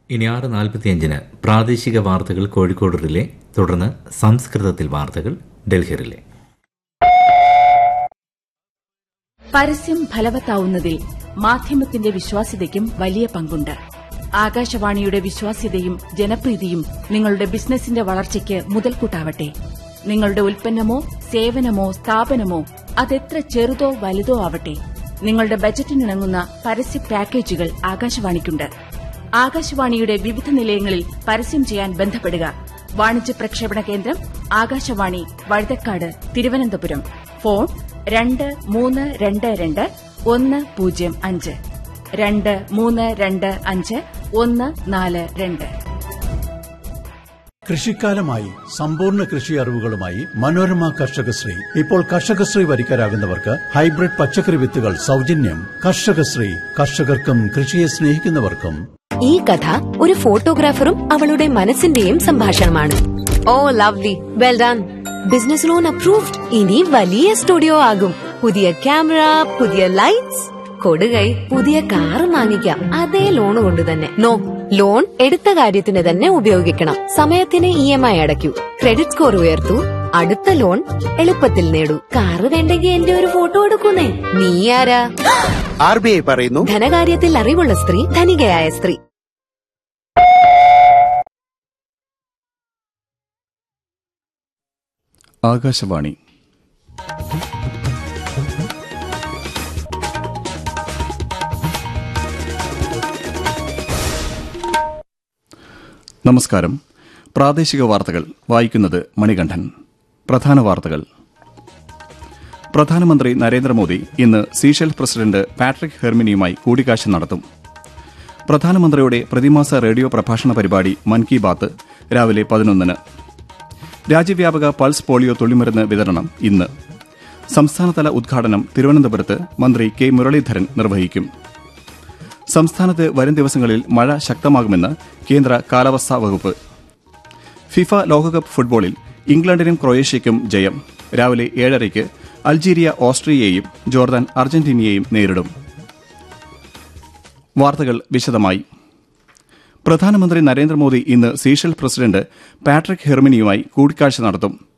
ഇനി ആറ് നാൽപ്പത്തിയഞ്ചിന് പ്രാദേശിക വാർത്തകൾ കോഴിക്കോട് റിലേ തുടർന്ന് സംസ്കൃതത്തിൽ വാർത്തകൾ ഡൽഹി റിലേ പരസ്യം ഫലവത്താവുന്നതിൽ മാധ്യമത്തിന്റെ വിശ്വാസ്യതയ്ക്കും വലിയ പങ്കുണ്ട് ആകാശവാണിയുടെ വിശ്വാസ്യതയും ജനപ്രീതിയും നിങ്ങളുടെ ബിസിനസിന്റെ വളർച്ചയ്ക്ക് മുതൽക്കൂട്ടാവട്ടെ നിങ്ങളുടെ ഉൽപ്പന്നമോ സേവനമോ സ്ഥാപനമോ അതെത്ര ചെറുതോ വലുതോ ആവട്ടെ നിങ്ങളുടെ ബജറ്റിനിണങ്ങുന്ന പരസ്യ പാക്കേജുകൾ ആകാശവാണിക്കുണ്ട് ആകാശവാണിയുടെ വിവിധ നിലയങ്ങളിൽ പരസ്യം ചെയ്യാൻ ബന്ധപ്പെടുക വാണിജ്യ പ്രക്ഷേപണ കേന്ദ്രം ആകാശവാണി വഴുതക്കാട് തിരുവനന്തപുരം ഫോൺ രണ്ട് മൂന്ന് രണ്ട് രണ്ട് ഒന്ന് പൂജ്യം അഞ്ച് രണ്ട് മൂന്ന് രണ്ട് അഞ്ച് ഒന്ന് നാല് രണ്ട് കൃഷിക്കാലമായി സമ്പൂർണ്ണ കൃഷി അറിവുകളുമായി മനോരമ കർഷകശ്രീ ഇപ്പോൾ കർഷകശ്രീ വരിക്കാരാകുന്നവർക്ക് ഹൈബ്രിഡ് പച്ചക്കറി വിത്തുകൾ സൗജന്യം കർഷകശ്രീ കർഷകർക്കും കൃഷിയെ സ്നേഹിക്കുന്നവർക്കും ഈ കഥ ഒരു ഫോട്ടോഗ്രാഫറും അവളുടെ മനസ്സിന്റെയും സംഭാഷണമാണ് oh lovely well done business loan approved ഇനി വലിയ സ്റ്റുഡിയോ ആകും പുതിയ ക്യാമറ പുതിയ ലൈറ്റ്സ് കൊടുകൈ പുതിയ കാർ വാങ്ങിക്കാം അതേ ലോൺ കൊണ്ട് തന്നെ നോ ലോൺ എടുത്ത കാര്യത്തിന് തന്നെ ഉപയോഗിക്കണം സമയത്തിന് ഇ എം ഐ അടയ്ക്കൂ ക്രെഡിറ്റ് സ്കോർ ഉയർത്തൂ അടുത്ത ലോൺ എളുപ്പത്തിൽ നേടൂ കാറ് വേണ്ടെങ്കിൽ എന്റെ ഒരു ഫോട്ടോ എടുക്കുന്നേ നീ ആരാ ആർ ബി ഐ പറയുന്നു ധനകാര്യത്തിൽ അറിവുള്ള സ്ത്രീ ധനികയായ സ്ത്രീ ആകാശവാണി നമസ്കാരം പ്രാദേശിക വാർത്തകൾ വായിക്കുന്നത് മണികണ്ഠൻ പ്രധാന വാർത്തകൾ പ്രധാനമന്ത്രി നരേന്ദ്രമോദി ഇന്ന് സീഷൽ പ്രസിഡന്റ് പാട്രിക് ഹെർമിനിയുമായി കൂടിക്കാഴ്ച നടത്തും പ്രധാനമന്ത്രിയുടെ പ്രതിമാസ റേഡിയോ പ്രഭാഷണ പരിപാടി മൻ കി ബാത്ത് രാവിലെ പതിനൊന്നിന് രാജ്യവ്യാപക പൾസ് പോളിയോ തുള്ളിമരുന്ന് വിതരണം ഇന്ന് സംസ്ഥാനതല ഉദ്ഘാടനം തിരുവനന്തപുരത്ത് മന്ത്രി കെ മുരളീധരൻ നിർവഹിക്കും സംസ്ഥാനത്ത് വരും ദിവസങ്ങളിൽ മഴ ശക്തമാകുമെന്ന് കേന്ദ്ര കാലാവസ്ഥാ വകുപ്പ് ഫിഫ ലോകകപ്പ് ഫുട്ബോളിൽ ഇംഗ്ലണ്ടിനും ക്രൊയേഷ്യയ്ക്കും ജയം രാവിലെ ഏഴരയ്ക്ക് അൾജീരിയ ഓസ്ട്രിയയെയും ജോർദാൻ അർജന്റീനയെയും നേരിടും വാർത്തകൾ വിശദമായി പ്രധാനമന്ത്രി നരേന്ദ്രമോദി ഇന്ന് സീഷൽ പ്രസിഡന്റ് പാട്രിക് ഹെർമിനിയുമായി കൂടിക്കാഴ്ച നടത്തും